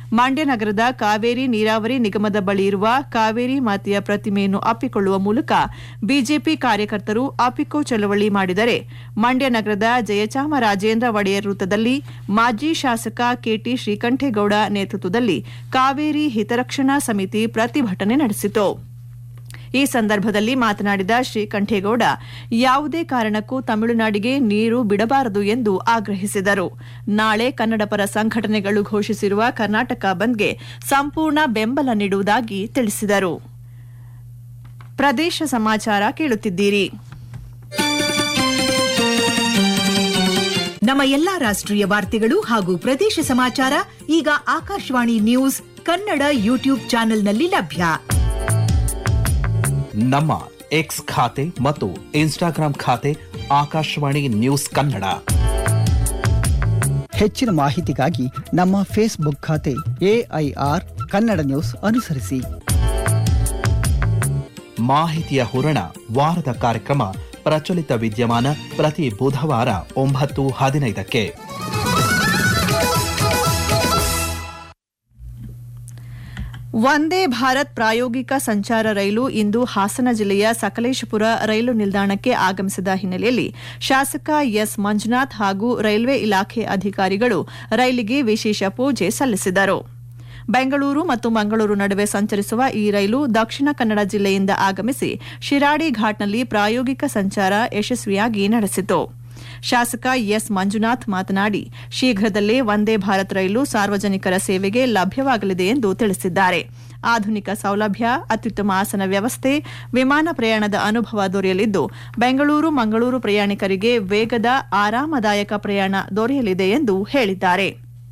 ಮಂಡ್ಯ ನಗರದ ಕಾವೇರಿ ನೀರಾವರಿ ನಿಗಮದ ಬಳಿ ಇರುವ ಕಾವೇರಿ ಮಾತೆಯ ಪ್ರತಿಮೆಯನ್ನು ಅಪ್ಪಿಕೊಳ್ಳುವ ಮೂಲಕ ಬಿಜೆಪಿ ಕಾರ್ಯಕರ್ತರು ಅಪ್ಪಿಕೋ ಚಳವಳಿ ಮಾಡಿದರೆ ಮಂಡ್ಯ ನಗರದ ಜಯಚಾಮರಾಜೇಂದ್ರ ಒಡೆಯರ್ ವೃತ್ತದಲ್ಲಿ ಮಾಜಿ ಶಾಸಕ ಕೆಟಿ ಶ್ರೀಕಂಠೇಗೌಡ ನೇತೃತ್ವದಲ್ಲಿ ಕಾವೇರಿ ಹಿತರಕ್ಷಣಾ ಸಮಿತಿ ಪ್ರತಿಭಟನೆ ನಡೆಸಿತು ಈ ಸಂದರ್ಭದಲ್ಲಿ ಮಾತನಾಡಿದ ಶ್ರೀಕಂಠೇಗೌಡ ಯಾವುದೇ ಕಾರಣಕ್ಕೂ ತಮಿಳುನಾಡಿಗೆ ನೀರು ಬಿಡಬಾರದು ಎಂದು ಆಗ್ರಹಿಸಿದರು ನಾಳೆ ಕನ್ನಡ ಪರ ಸಂಘಟನೆಗಳು ಘೋಷಿಸಿರುವ ಕರ್ನಾಟಕ ಬಂದ್ಗೆ ಸಂಪೂರ್ಣ ಬೆಂಬಲ ನೀಡುವುದಾಗಿ ತಿಳಿಸಿದರು ಪ್ರದೇಶ ಸಮಾಚಾರ ಕೇಳುತ್ತಿದ್ದೀರಿ ನಮ್ಮ ಎಲ್ಲಾ ರಾಷ್ಟ್ರೀಯ ವಾರ್ತೆಗಳು ಹಾಗೂ ಪ್ರದೇಶ ಸಮಾಚಾರ ಈಗ ಆಕಾಶವಾಣಿ ನ್ಯೂಸ್ ಕನ್ನಡ ಯೂಟ್ಯೂಬ್ ಚಾನೆಲ್ನಲ್ಲಿ ಲಭ್ಯ ನಮ್ಮ ಎಕ್ಸ್ ಖಾತೆ ಮತ್ತು ಇನ್ಸ್ಟಾಗ್ರಾಂ ಖಾತೆ ಆಕಾಶವಾಣಿ ನ್ಯೂಸ್ ಕನ್ನಡ ಹೆಚ್ಚಿನ ಮಾಹಿತಿಗಾಗಿ ನಮ್ಮ ಫೇಸ್ಬುಕ್ ಖಾತೆ ಎಐಆರ್ ಕನ್ನಡ ನ್ಯೂಸ್ ಅನುಸರಿಸಿ ಮಾಹಿತಿಯ ಹೂರಣ ವಾರದ ಕಾರ್ಯಕ್ರಮ ಪ್ರಚಲಿತ ವಿದ್ಯಮಾನ ಪ್ರತಿ ಬುಧವಾರ ಒಂಬತ್ತು ಹದಿನೈದಕ್ಕೆ ವಂದೇ ಭಾರತ್ ಪ್ರಾಯೋಗಿಕ ಸಂಚಾರ ರೈಲು ಇಂದು ಹಾಸನ ಜಿಲ್ಲೆಯ ಸಕಲೇಶಪುರ ರೈಲು ನಿಲ್ದಾಣಕ್ಕೆ ಆಗಮಿಸಿದ ಹಿನ್ನೆಲೆಯಲ್ಲಿ ಶಾಸಕ ಎಸ್ ಮಂಜುನಾಥ್ ಹಾಗೂ ರೈಲ್ವೆ ಇಲಾಖೆ ಅಧಿಕಾರಿಗಳು ರೈಲಿಗೆ ವಿಶೇಷ ಪೂಜೆ ಸಲ್ಲಿಸಿದರು ಬೆಂಗಳೂರು ಮತ್ತು ಮಂಗಳೂರು ನಡುವೆ ಸಂಚರಿಸುವ ಈ ರೈಲು ದಕ್ಷಿಣ ಕನ್ನಡ ಜಿಲ್ಲೆಯಿಂದ ಆಗಮಿಸಿ ಶಿರಾಡಿ ಘಾಟ್ನಲ್ಲಿ ಪ್ರಾಯೋಗಿಕ ಸಂಚಾರ ಯಶಸ್ವಿಯಾಗಿ ನಡೆಸಿತು ಶಾಸಕ ಎಸ್ ಮಂಜುನಾಥ್ ಮಾತನಾಡಿ ಶೀಘ್ರದಲ್ಲೇ ವಂದೇ ಭಾರತ್ ರೈಲು ಸಾರ್ವಜನಿಕರ ಸೇವೆಗೆ ಲಭ್ಯವಾಗಲಿದೆ ಎಂದು ತಿಳಿಸಿದ್ದಾರೆ ಆಧುನಿಕ ಸೌಲಭ್ಯ ಅತ್ಯುತ್ತಮ ಆಸನ ವ್ಯವಸ್ಥೆ ವಿಮಾನ ಪ್ರಯಾಣದ ಅನುಭವ ದೊರೆಯಲಿದ್ದು ಬೆಂಗಳೂರು ಮಂಗಳೂರು ಪ್ರಯಾಣಿಕರಿಗೆ ವೇಗದ ಆರಾಮದಾಯಕ ಪ್ರಯಾಣ ದೊರೆಯಲಿದೆ ಎಂದು ಹೇಳಿದ್ದಾರೆ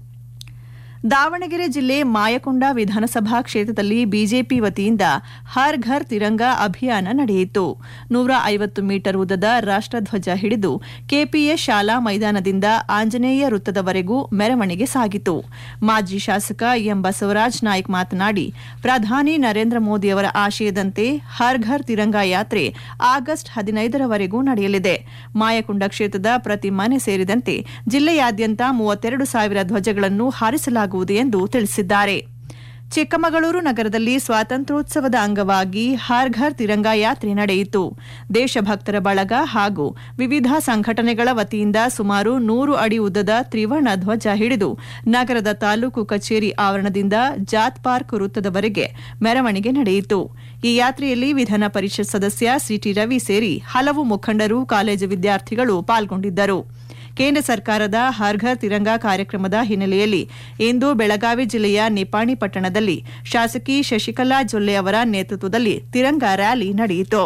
ದಾವಣಗೆರೆ ಜಿಲ್ಲೆ ಮಾಯಕೊಂಡ ವಿಧಾನಸಭಾ ಕ್ಷೇತ್ರದಲ್ಲಿ ಬಿಜೆಪಿ ವತಿಯಿಂದ ಹರ್ ಘರ್ ತಿರಂಗ ಅಭಿಯಾನ ನಡೆಯಿತು ನೂರ ಐವತ್ತು ಮೀಟರ್ ಉದ್ದದ ರಾಷ್ಟ್ರಧ್ವಜ ಹಿಡಿದು ಕೆಪಿಎಸ್ ಶಾಲಾ ಮೈದಾನದಿಂದ ಆಂಜನೇಯ ವೃತ್ತದವರೆಗೂ ಮೆರವಣಿಗೆ ಸಾಗಿತು ಮಾಜಿ ಶಾಸಕ ಎಂ ಬಸವರಾಜ್ ನಾಯ್ಕ್ ಮಾತನಾಡಿ ಪ್ರಧಾನಿ ನರೇಂದ್ರ ಮೋದಿಯವರ ಆಶಯದಂತೆ ಹರ್ ಘರ್ ತಿರಂಗ ಯಾತ್ರೆ ಆಗಸ್ಟ್ ಹದಿನೈದರವರೆಗೂ ನಡೆಯಲಿದೆ ಮಾಯಕೊಂಡ ಕ್ಷೇತ್ರದ ಪ್ರತಿ ಮನೆ ಸೇರಿದಂತೆ ಜಿಲ್ಲೆಯಾದ್ಯಂತ ಮೂವತ್ತೆರಡು ಸಾವಿರ ಧ್ವಜಗಳನ್ನು ಹಾರಿಸಲಾಗುವುದು ಎಂದು ತಿಳಿಸಿದ್ದಾರೆ ಚಿಕ್ಕಮಗಳೂರು ನಗರದಲ್ಲಿ ಸ್ವಾತಂತ್ರ್ಯೋತ್ಸವದ ಅಂಗವಾಗಿ ಹರ್ ಘರ್ ತಿರಂಗ ಯಾತ್ರೆ ನಡೆಯಿತು ದೇಶಭಕ್ತರ ಬಳಗ ಹಾಗೂ ವಿವಿಧ ಸಂಘಟನೆಗಳ ವತಿಯಿಂದ ಸುಮಾರು ನೂರು ಅಡಿ ಉದ್ದದ ತ್ರಿವರ್ಣ ಧ್ವಜ ಹಿಡಿದು ನಗರದ ತಾಲೂಕು ಕಚೇರಿ ಆವರಣದಿಂದ ಜಾತ್ ಪಾರ್ಕ್ ವೃತ್ತದವರೆಗೆ ಮೆರವಣಿಗೆ ನಡೆಯಿತು ಈ ಯಾತ್ರೆಯಲ್ಲಿ ವಿಧಾನ ಪರಿಷತ್ ಸದಸ್ಯ ಸಿಟಿ ರವಿ ಸೇರಿ ಹಲವು ಮುಖಂಡರು ಕಾಲೇಜು ವಿದ್ಯಾರ್ಥಿಗಳು ಪಾಲ್ಗೊಂಡಿದ್ದರು ಕೇಂದ್ರ ಸರ್ಕಾರದ ಹರ್ ಘರ್ ತಿರಂಗ ಕಾರ್ಯಕ್ರಮದ ಹಿನ್ನೆಲೆಯಲ್ಲಿ ಇಂದು ಬೆಳಗಾವಿ ಜಿಲ್ಲೆಯ ನಿಪಾಣಿ ಪಟ್ಟಣದಲ್ಲಿ ಶಾಸಕಿ ಶಶಿಕಲಾ ಜೊಲ್ಲೆ ಅವರ ನೇತೃತ್ವದಲ್ಲಿ ತಿರಂಗ ರ್ಯಾಲಿ ನಡೆಯಿತು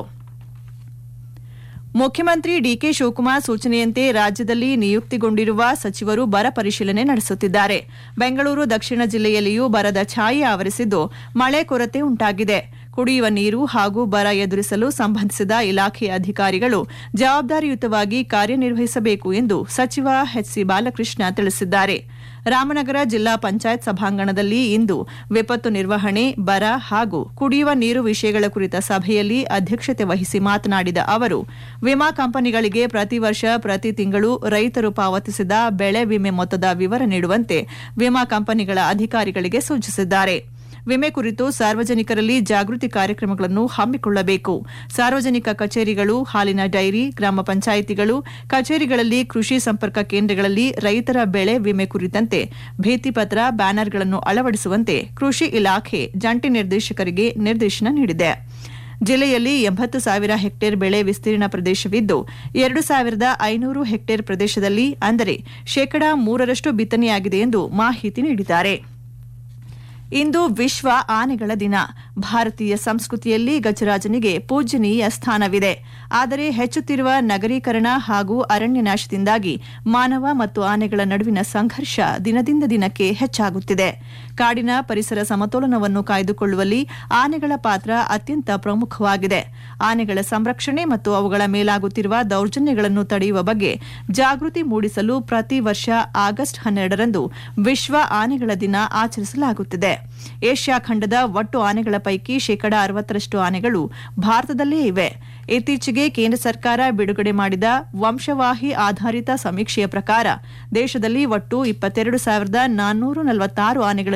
ಮುಖ್ಯಮಂತ್ರಿ ಡಿಕೆ ಶಿವಕುಮಾರ್ ಸೂಚನೆಯಂತೆ ರಾಜ್ಯದಲ್ಲಿ ನಿಯುಕ್ತಿಗೊಂಡಿರುವ ಸಚಿವರು ಬರ ಪರಿಶೀಲನೆ ನಡೆಸುತ್ತಿದ್ದಾರೆ ಬೆಂಗಳೂರು ದಕ್ಷಿಣ ಜಿಲ್ಲೆಯಲ್ಲಿಯೂ ಬರದ ಛಾಯೆ ಆವರಿಸಿದ್ದು ಮಳೆ ಕೊರತೆ ಉಂಟಾಗಿದೆ ಕುಡಿಯುವ ನೀರು ಹಾಗೂ ಬರ ಎದುರಿಸಲು ಸಂಬಂಧಿಸಿದ ಇಲಾಖೆ ಅಧಿಕಾರಿಗಳು ಜವಾಬ್ದಾರಿಯುತವಾಗಿ ಕಾರ್ಯನಿರ್ವಹಿಸಬೇಕು ಎಂದು ಸಚಿವ ಎಚ್ಸಿ ಬಾಲಕೃಷ್ಣ ತಿಳಿಸಿದ್ದಾರೆ ರಾಮನಗರ ಜಿಲ್ಲಾ ಪಂಚಾಯತ್ ಸಭಾಂಗಣದಲ್ಲಿ ಇಂದು ವಿಪತ್ತು ನಿರ್ವಹಣೆ ಬರ ಹಾಗೂ ಕುಡಿಯುವ ನೀರು ವಿಷಯಗಳ ಕುರಿತ ಸಭೆಯಲ್ಲಿ ಅಧ್ಯಕ್ಷತೆ ವಹಿಸಿ ಮಾತನಾಡಿದ ಅವರು ವಿಮಾ ಕಂಪನಿಗಳಿಗೆ ಪ್ರತಿ ವರ್ಷ ಪ್ರತಿ ತಿಂಗಳು ರೈತರು ಪಾವತಿಸಿದ ಬೆಳೆ ವಿಮೆ ಮೊತ್ತದ ವಿವರ ನೀಡುವಂತೆ ವಿಮಾ ಕಂಪನಿಗಳ ಅಧಿಕಾರಿಗಳಿಗೆ ಸೂಚಿಸಿದ್ದಾರೆ ವಿಮೆ ಕುರಿತು ಸಾರ್ವಜನಿಕರಲ್ಲಿ ಜಾಗೃತಿ ಕಾರ್ಯಕ್ರಮಗಳನ್ನು ಹಮ್ಮಿಕೊಳ್ಳಬೇಕು ಸಾರ್ವಜನಿಕ ಕಚೇರಿಗಳು ಹಾಲಿನ ಡೈರಿ ಗ್ರಾಮ ಪಂಚಾಯಿತಿಗಳು ಕಚೇರಿಗಳಲ್ಲಿ ಕೃಷಿ ಸಂಪರ್ಕ ಕೇಂದ್ರಗಳಲ್ಲಿ ರೈತರ ಬೆಳೆ ವಿಮೆ ಕುರಿತಂತೆ ಭಿತ್ತಿಪತ್ರ ಬ್ಯಾನರ್ಗಳನ್ನು ಅಳವಡಿಸುವಂತೆ ಕೃಷಿ ಇಲಾಖೆ ಜಂಟಿ ನಿರ್ದೇಶಕರಿಗೆ ನಿರ್ದೇಶನ ನೀಡಿದೆ ಜಿಲ್ಲೆಯಲ್ಲಿ ಎಂಬತ್ತು ಸಾವಿರ ಹೆಕ್ಟೇರ್ ಬೆಳೆ ವಿಸ್ತೀರ್ಣ ಪ್ರದೇಶವಿದ್ದು ಎರಡು ಸಾವಿರದ ಐನೂರು ಹೆಕ್ಟೇರ್ ಪ್ರದೇಶದಲ್ಲಿ ಅಂದರೆ ಶೇಕಡಾ ಮೂರರಷ್ಟು ಬಿತ್ತನೆಯಾಗಿದೆ ಎಂದು ಮಾಹಿತಿ ನೀಡಿದ್ದಾರೆ ಇಂದು ವಿಶ್ವ ಆನೆಗಳ ದಿನ ಭಾರತೀಯ ಸಂಸ್ಕೃತಿಯಲ್ಲಿ ಗಜರಾಜನಿಗೆ ಪೂಜ್ಯನೀಯ ಸ್ಥಾನವಿದೆ ಆದರೆ ಹೆಚ್ಚುತ್ತಿರುವ ನಗರೀಕರಣ ಹಾಗೂ ಅರಣ್ಯನಾಶದಿಂದಾಗಿ ಮಾನವ ಮತ್ತು ಆನೆಗಳ ನಡುವಿನ ಸಂಘರ್ಷ ದಿನದಿಂದ ದಿನಕ್ಕೆ ಹೆಚ್ಚಾಗುತ್ತಿದೆ ಕಾಡಿನ ಪರಿಸರ ಸಮತೋಲನವನ್ನು ಕಾಯ್ದುಕೊಳ್ಳುವಲ್ಲಿ ಆನೆಗಳ ಪಾತ್ರ ಅತ್ಯಂತ ಪ್ರಮುಖವಾಗಿದೆ ಆನೆಗಳ ಸಂರಕ್ಷಣೆ ಮತ್ತು ಅವುಗಳ ಮೇಲಾಗುತ್ತಿರುವ ದೌರ್ಜನ್ಯಗಳನ್ನು ತಡೆಯುವ ಬಗ್ಗೆ ಜಾಗೃತಿ ಮೂಡಿಸಲು ಪ್ರತಿ ವರ್ಷ ಆಗಸ್ಟ್ ಹನ್ನೆರಡರಂದು ವಿಶ್ವ ಆನೆಗಳ ದಿನ ಆಚರಿಸಲಾಗುತ್ತಿದೆ ಏಷ್ಯಾ ಖಂಡದ ಒಟ್ಟು ಆನೆಗಳ ಪೈಕಿ ಶೇಕಡಾ ಅರವತ್ತರಷ್ಟು ಆನೆಗಳು ಭಾರತದಲ್ಲೇ ಇವೆ ಇತ್ತೀಚೆಗೆ ಕೇಂದ್ರ ಸರ್ಕಾರ ಬಿಡುಗಡೆ ಮಾಡಿದ ವಂಶವಾಹಿ ಆಧಾರಿತ ಸಮೀಕ್ಷೆಯ ಪ್ರಕಾರ ದೇಶದಲ್ಲಿ ಒಟ್ಟು ಇಪ್ಪತ್ತೆರಡು ಸಾವಿರದ ನಾನ್ನೂರ ನಲವತ್ತಾರು ಆನೆಗಳನ್ನು